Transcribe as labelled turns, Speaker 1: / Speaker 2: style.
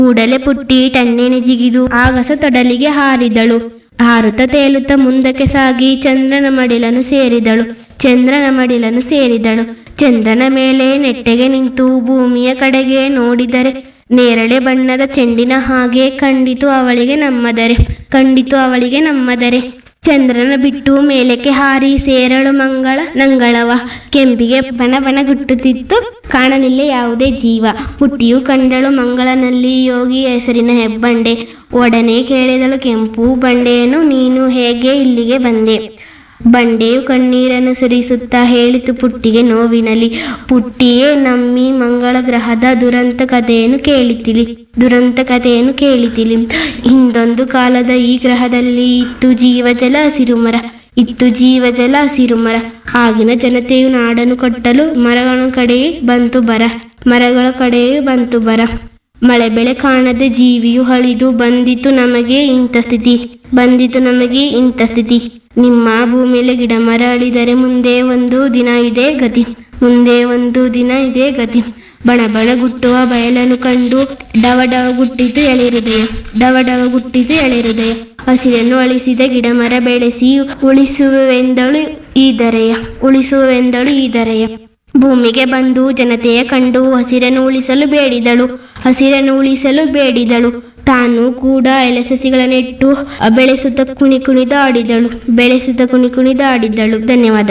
Speaker 1: ಕೂಡಲೇ ಪುಟ್ಟಿ ಟನ್ನೆನೆ ಜಿಗಿದು ಆಗಸ ತೊಡಲಿಗೆ ಹಾರಿದಳು ಹಾರುತ್ತ ತೇಲುತ್ತ ಮುಂದಕ್ಕೆ ಸಾಗಿ ಚಂದ್ರನ ಮಡಿಲನ್ನು ಸೇರಿದಳು ಚಂದ್ರನ ಮಡಿಲನ್ನು ಸೇರಿದಳು ಚಂದ್ರನ ಮೇಲೆ ನೆಟ್ಟಗೆ ನಿಂತು ಭೂಮಿಯ ಕಡೆಗೆ ನೋಡಿದರೆ ನೇರಳೆ ಬಣ್ಣದ ಚೆಂಡಿನ ಹಾಗೆ ಕಂಡಿತು ಅವಳಿಗೆ ನಮ್ಮದರೆ ಕಂಡಿತು ಅವಳಿಗೆ ನಮ್ಮದರೆ ಚಂದ್ರನ ಬಿಟ್ಟು ಮೇಲಕ್ಕೆ ಹಾರಿ ಸೇರಳು ಮಂಗಳ ನಂಗಳವ ಕೆಂಪಿಗೆ ಬಣ ಬಣ ಗುಟ್ಟುತ್ತಿತ್ತು ಕಾಣಲಿಲ್ಲ ಯಾವುದೇ ಜೀವ ಪುಟ್ಟಿಯು ಕಂಡಳು ಮಂಗಳನಲ್ಲಿ ಯೋಗಿ ಹೆಸರಿನ ಹೆಬ್ಬಂಡೆ ಒಡನೆ ಕೇಳಿದಳು ಕೆಂಪು ಬಂಡೆಯನ್ನು ನೀನು ಹೇಗೆ ಇಲ್ಲಿಗೆ ಬಂದೆ ಬಂಡೆಯು ಕಣ್ಣೀರನ್ನು ಸುರಿಸುತ್ತಾ ಹೇಳಿತು ಪುಟ್ಟಿಗೆ ನೋವಿನಲಿ ಪುಟ್ಟಿಯೇ ನಮ್ಮಿ ಮಂಗಳ ಗ್ರಹದ ದುರಂತ ಕಥೆಯನ್ನು ಕೇಳಿತಿಲಿ ದುರಂತ ಕಥೆಯನ್ನು ಕೇಳಿತಿಲಿ ಹಿಂದೊಂದು ಕಾಲದ ಈ ಗ್ರಹದಲ್ಲಿ ಇತ್ತು ಜೀವಜಲ ಹಸಿರುಮರ ಇತ್ತು ಜೀವಜಲ ಹಸಿರುಮರ ಆಗಿನ ಜನತೆಯು ನಾಡನ್ನು ಕಟ್ಟಲು ಮರಗಳ ಕಡೆಯೇ ಬಂತು ಬರ ಮರಗಳ ಕಡೆಯೇ ಬಂತು ಬರ ಮಳೆ ಬೆಳೆ ಕಾಣದೆ ಜೀವಿಯು ಹಳಿದು ಬಂದಿತು ನಮಗೆ ಇಂಥ ಸ್ಥಿತಿ ಬಂದಿತು ನಮಗೆ ಇಂಥ ಸ್ಥಿತಿ ನಿಮ್ಮ ಭೂಮಿಯಲ್ಲಿ ಗಿಡ ಮರ ಅಳಿದರೆ ಮುಂದೆ ಒಂದು ದಿನ ಇದೆ ಗತಿ ಮುಂದೆ ಒಂದು ದಿನ ಇದೆ ಗತಿ ಬಣ ಬಣ ಗುಟ್ಟುವ ಬಯಲನ್ನು ಕಂಡು ಡವ ಡವ ಗುಟ್ಟಿತು ಎಳೆಹೃದಯ ಡವ ಡವ ಗುಟ್ಟಿತು ಎಳೆಹೃದಯ ಹಸಿರನ್ನು ಅಳಿಸಿದ ಗಿಡ ಮರ ಬೆಳೆಸಿ ಉಳಿಸುವೆಂದಳು ಈ ದರೆಯ ಉಳಿಸುವೆಂದಳು ಈ ದರೆಯ ಭೂಮಿಗೆ ಬಂದು ಜನತೆಯ ಕಂಡು ಹಸಿರನ್ನು ಉಳಿಸಲು ಬೇಡಿದಳು ಹಸಿರನ್ನು ಉಳಿಸಲು ಬೇಡಿದಳು ತಾನು ಕೂಡ ಎಲೆಸಸಿಗಳ ನೆಟ್ಟು ಬೆಳೆಸುತ್ತ ಕುಣಿ ಕುಣಿದಾಡಿದಳು ಬೆಳೆಸುತ್ತ ಕುಣಿ ಕುಣಿದಾಡಿದಳು ಧನ್ಯವಾದ